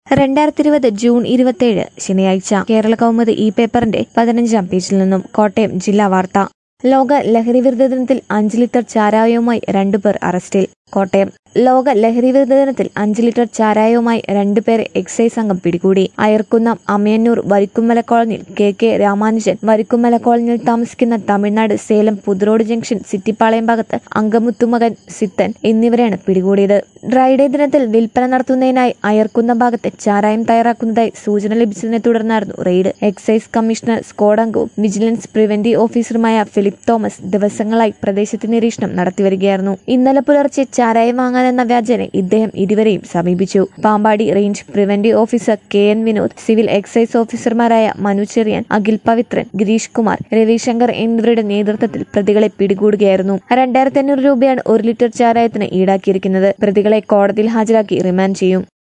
രണ്ടായിരത്തി ഇരുപത് ജൂൺ ഇരുപത്തിയേഴ് ശനിയാഴ്ച കേരള കൗമുദി ഇ പേപ്പറിന്റെ പതിനഞ്ചാം പേജിൽ നിന്നും കോട്ടയം ജില്ലാ വാർത്ത ലോക ലഹരി വിരുദ്ധ ദിനത്തിൽ അഞ്ച് ലിറ്റർ ചാരായവുമായി രണ്ടുപേർ അറസ്റ്റിൽ കോട്ടയം ലോക ലഹരി വിരുദ്ധ ദിനത്തിൽ അഞ്ച് ലിറ്റർ ചാരായവുമായി രണ്ടുപേരെ എക്സൈസ് സംഘം പിടികൂടി അയർക്കുന്നം അമയന്നൂർ വരിക്കുമല കോളനിയിൽ കെ കെ രാമാനുജൻ വരിക്കുമല കോളനിയിൽ താമസിക്കുന്ന തമിഴ്നാട് സേലം പുതുറോഡ് ജംഗ്ഷൻ സിറ്റിപ്പാളയം ഭാഗത്ത് അങ്കമുത്തുമകൻ സിത്തൻ എന്നിവരെയാണ് പിടികൂടിയത് ഡ്രൈഡേ ദിനത്തിൽ വിൽപ്പന നടത്തുന്നതിനായി അയർക്കുന്ന ഭാഗത്ത് ചാരായം തയ്യാറാക്കുന്നതായി സൂചന ലഭിച്ചതിനെ തുടർന്നായിരുന്നു റെയ്ഡ് എക്സൈസ് കമ്മീഷണർ സ്ക്വാഡ് അംഗവും വിജിലൻസ് പ്രിവന്റീവ് ഓഫീസറുമായ ഫിലിപ്പ് തോമസ് ദിവസങ്ങളായി പ്രദേശത്ത് നിരീക്ഷണം നടത്തിവരികയായിരുന്നു ഇന്നലെ പുലർച്ചെ ചാരായം വാങ്ങാനെന്ന വ്യാജനെ ഇദ്ദേഹം ഇരുവരെയും സമീപിച്ചു Pampady range preventive officer K N Vinod civil excise ഓഫീസർമാരായ മനു ചെറിയാൻ അഖിൽ പവിത്രൻ ഗിരീഷ് കുമാർ രവിശങ്കർ എന്നിവരുടെ നേതൃത്വത്തിൽ പ്രതികളെ പിടികൂടുകയായിരുന്നു രണ്ടായിരത്തി അഞ്ഞൂറ് രൂപയാണ് ഒരു ലിറ്റർ ചാരായത്തിന് ഈടാക്കിയിരിക്കുന്നത് പ്രതികളെ കോടതിയിൽ ഹാജരാക്കി റിമാൻഡ് ചെയ്യും